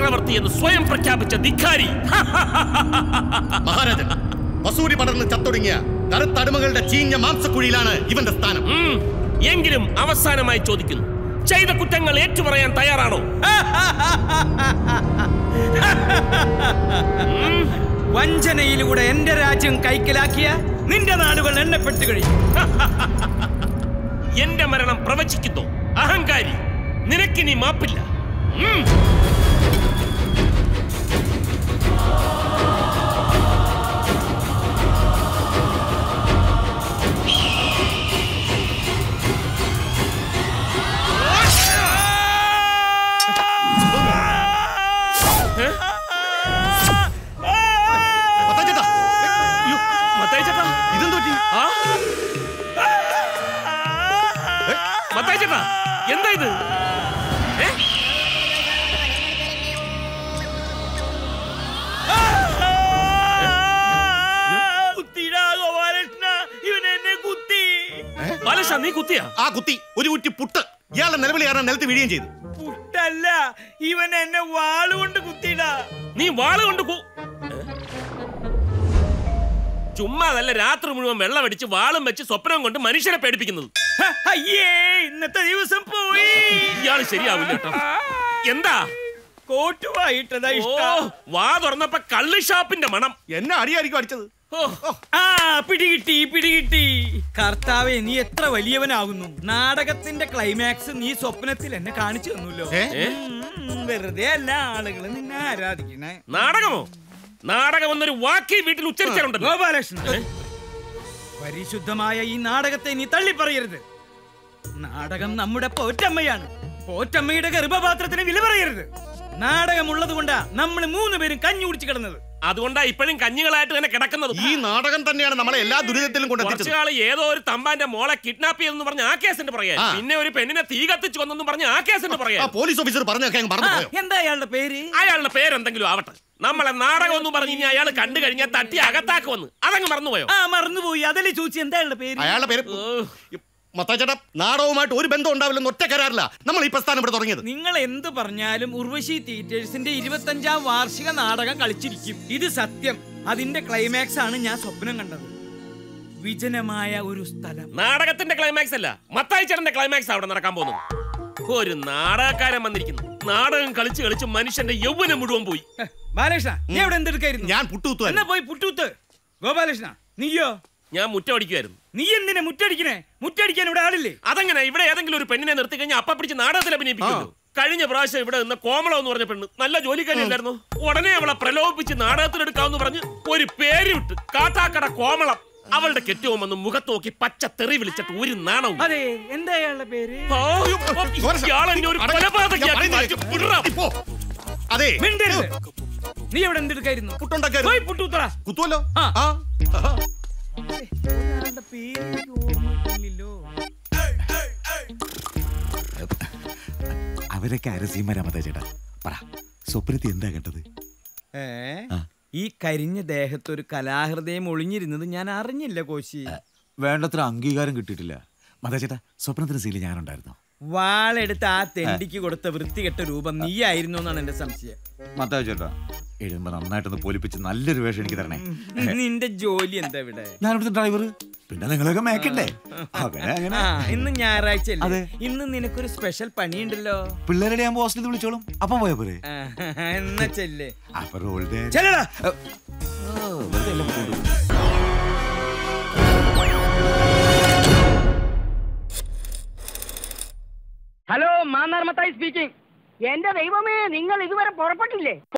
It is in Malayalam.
ചക്രവർത്തി എന്ന് സ്വയം പ്രഖ്യാപിച്ച ധിക്കാരി മഹാരാജൻ വസൂരി പടർന്ന് ചത്തൊടുങ്ങിയ കറുത്തടിമകളുടെ ചീഞ്ഞ മാംസക്കുഴിയിലാണ് ഇവന്റെ സ്ഥാനം ഉം. എങ്കിലും അവസാനമായി ചോദിക്കുന്നു ചെയ്ത കുറ്റങ്ങൾ ഏറ്റുപറയാൻ തയ്യാറാണോ വഞ്ചനയിലൂടെ എന്റെ രാജ്യം കൈക്കലാക്കിയ നിന്റെ നാടുകൾ എണ്ണപ്പെട്ട് കഴിയും എന്റെ മരണം പ്രവചിക്കുന്നു അഹങ്കാരി നിനക്കിനി മാപ്പില്ല ഉം. ഏ? മത്തായിച്ചേട്ടാ, അയ്യോ, മത്തായി ചേട്ടാ ഇതെന്ത് പറ്റി? ആ? മത്തായി ചേട്ടാ എന്താ ഇത് ഏ? കുത്തിടാ ഗോപാലകൃഷ്ണ ഇവൻ എന്നെ കുത്തി ബാലകൃഷ്ണ നീ കുത്തിയാ ആ കുത്തി ഒരു കുറ്റി പുട്ട് ഇയാളുടെ നിലവിളി കാരണം നിലത്ത് വീഴുകയും ചെയ്തു പുട്ടല്ല ഇവൻ എന്നെ വാളുകൊണ്ട് കുത്തിടാ നീ വാള് കൊണ്ട് കു ഏ? ചുമ്മാ നല്ല രാത്രി മുഴുവൻ വെള്ളമടിച്ച് വാളും വെച്ച് സ്വപ്നം കൊണ്ട് മനുഷ്യനെ പേടിപ്പിക്കുന്നത് ഹ, അയ്യേ ഇന്നത്തെ ദിവസം പോയി ഇയാള് ശരിയാവില്ല കേട്ടോ എന്താ കോട്ടുവായിട്ടതാ ഓ ഇഷ്ടം വാ തുറന്നപ്പോ കള്ള് ഷാപ്പിന്റെ മണം എന്നെ അടിയായിരിക്കും അടിച്ചത് ഓ ആ പിടികിട്ടി പിടികിട്ടി കർത്താവെ നീ എത്ര വലിയവനാകുന്നു നാടകത്തിന്റെ ക്ലൈമാക്സ് നീ സ്വപ്നത്തിൽ എന്നെ കാണിച്ചു തന്നല്ലോ ഏ? ഏ? ഉം, വെറുതെ അല്ല ആളുകൾ നിന്നെ ആരാധിക്കണേ നാടകമോ നാടകം എന്നൊരു വാക്ക് ഈ വീട്ടിൽ ഉച്ചരിച്ചാലുണ്ടല്ലോ ഗോപാലകൃഷ്ണൻ പരിശുദ്ധമായ ഈ നാടകത്തെ നീ തള്ളി പറയരുത് നാടകം നമ്മുടെ പോറ്റമ്മയാണ് പോറ്റമ്മയുടെ ഗർഭപാത്രത്തിന് വില പറയരുത് നാടകമുള്ളത് കൊണ്ടാ നമ്മൾ മൂന്ന് പേരും കഞ്ഞി കുടിച്ച് കിടന്നത് അതുകൊണ്ടാ ഇപ്പോഴും കഞ്ഞികളായിട്ട് തന്നെ കിടക്കുന്നത് ഈ നാടകം തന്നെയാണ് നമ്മളെ എല്ലാ ദുരിതത്തിലും കുറച്ചു കൊണ്ടെത്തിച്ചത് കാലം ഏതോ ഒരു തമ്പാന്റെ മോളെ കിഡ്നാപ്പ് ചെയ്തെന്ന് പറഞ്ഞ ആ കേസിന്റെ പറയാ ആ. പിന്നെ ഒരു പെണ്ണിനെ തീ കത്തിച്ചു കൊന്നെന്നും പറഞ്ഞ ആ കേസിന്റെ പറയാ ആ പോലീസ് ഓഫീസർ പറഞ്ഞൊക്കെ അങ്ങ് ആ, പറഞ്ഞു പോയോ എന്താ അയാളുടെ പേര് അയാളുടെ പേരെന്തെങ്കിലും ആവട്ടെ നമ്മളെ നാടകം എന്ന് പറഞ്ഞ് ഇനി അയാൾ കണ്ടു കഴിഞ്ഞാൽ തട്ടി അകത്താക്ക് വന്ന് അതങ്ങ് മറന്നുപോയോ ആ മറന്നുപോയി അതല്ലേ ചോദിച്ചു എന്താ അയാളുടെ പേര് അയാളുടെ പേര് ഓ, മത്താച്ചേട്ടാ നാടകവുമായിട്ട് ഒരു ബന്ധം ഉണ്ടാവില്ലെന്ന് ഒറ്റ കരാറില്ല നമ്മൾ ഈ പ്രസ്ഥാനം ഇവിടെ തുടങ്ങിയത് നിങ്ങൾ എന്ത് പറഞ്ഞാലും ഉർവശി തിയേറ്റേഴ്സിന്റെ ഇരുപത്തഞ്ചാം വാർഷിക നാടകം കളിച്ചിരിക്കും ഇത് സത്യം അതിന്റെ ക്ലൈമാക്സ് ആണ് ഞാൻ സ്വപ്നം കണ്ടത് വിജനമായ ഒരു സ്ഥലം നാടകത്തിന്റെ ക്ലൈമാക്സ് അല്ല മത്തായി ചേട്ടന്റെ ക്ലൈമാക്സ് അവിടെ നടക്കാൻ പോകുന്നത് ഒരു നാടകക്കാരൻ വന്നിരിക്കുന്നു നാടകം കളിച്ച് കളിച്ച് മനുഷ്യന്റെ യൗവനം മുഴുവൻ പോയി ഹെ, ബാലകൃഷ്ണ നീ അവിടെ എന്തെടുക്കായിരുന്നു ഞാൻ പുട്ടുകുത്തുവാൻ എന്നാ പോയി പുട്ടൂത്ത് ഗോപാലകൃഷ്ണ നീയോ ഞാൻ മുറ്റമടിക്കുമായിരുന്നു നീ എന്തിനാ മുറ്റടിക്കണേ മുറ്റടിക്കാൻ ഇവിടെ ആളില്ലേ അതങ്ങനെ ഇവിടെ ഏതെങ്കിലും ഒരു പെണ്ണിനെ നിർത്തി കഴിഞ്ഞാൽ അപ്പ പിടിച്ച് നാടകത്തിൽ അഭിനയിപ്പിക്കുന്നു കഴിഞ്ഞ പ്രാവശ്യം ഇവിടെ നിന്ന് കോമളം എന്ന് പറഞ്ഞ പെണ്ണ് നല്ല ജോലിക്കാരിയല്ലായിരുന്നു ഉടനെ അവളെ പ്രലോഭിപ്പിച്ച് നാടകത്തിലെടുക്കാമെന്ന് പറഞ്ഞ് ഒരു പേര് വിട്ട് കാട്ടാക്കട കോമളം അവളുടെ കെട്ടിയോൻ വന്ന് മുഖത്ത് നോക്കി പച്ച തെറി വിളിച്ചിട്ട് ഒരു നാണവും അതെ എന്താ അയാളുടെ പേര് ആ, ഇയാളെന്നെ ഒരു കൊലപാതകയാക്കി മാറ്റി വിടണം. ഇപ്പോ അതെ മിണ്ടരുത് നീ എവിടെ എന്തെടുക്കായിരുന്നു പുട്ടുണ്ടാക്കായിരുന്നു പോയി പുട്ടൂത്തറ കുത്തുവല്ലോ ആ. ആ ആഹാ. ഒരാളുടെ പേര് എനിക്ക് ഓർമ്മയില്ലല്ലോ അവരൊക്കെ അരസീമരാ മത ചേട്ടാ പറ സ്വപ്നത്തിൽ എന്താ കേട്ടത് ഏ ആ. ഈ കരിഞ്ഞ ദേഹത്ത് ഒരു കലാഹൃദയം ഒളിഞ്ഞിരുന്നത് ഞാൻ അറിഞ്ഞില്ല കോശി വേണ്ടത്ര അംഗീകാരം കിട്ടിയിട്ടില്ല മത ചേട്ടാ സ്വപ്നത്തിന് സീല് ഞാനുണ്ടായിരുന്നു വാളെടുത്ത് ആ തെണ്ടിക്ക് കൊടുത്ത വൃത്തികെട്ട രൂപം നീയായിരുന്നു എന്നാണ് എന്റെ സംശയം മത ചേട്ടാ എഴുതുമ്പോ നന്നായിട്ടൊന്ന് പൊലിപ്പിച്ച് നല്ലൊരു വേഷം എനിക്ക് തരണേ നിന്റെ ജോലി എന്താ ഇവിടെ ഞാനിവിടുത്തെ ഡ്രൈവർ പിന്നെ നിങ്ങളൊക്കെ മേക്കണ്ടേ അങ്ങനെ അങ്ങനെ ആ ഇന്ന് ഞായറാഴ്ച അതെ. അല്ലേ ഇന്ന് നിനക്കൊരു സ്പെഷ്യൽ പണിയുണ്ടല്ലോ പിള്ളേരുടെ ഞാൻ ഹോസ്റ്റലിൽ വിളിച്ചോളും അപ്പം പോയാ പോരെ ആ, എന്നാ ചെല്ലേ അപ്പൊ റോൾ ഡേ ചെല്ലടാ വെറുതെ എല്ലാം കൊണ്ടുപോകും ഹലോ മാന്നാർ മത്തായി സ്പീക്കിംഗ് എന്റെ ദൈവമേ നിങ്ങൾ ഇതുവരെ പുറപ്പെട്ടില്ലേ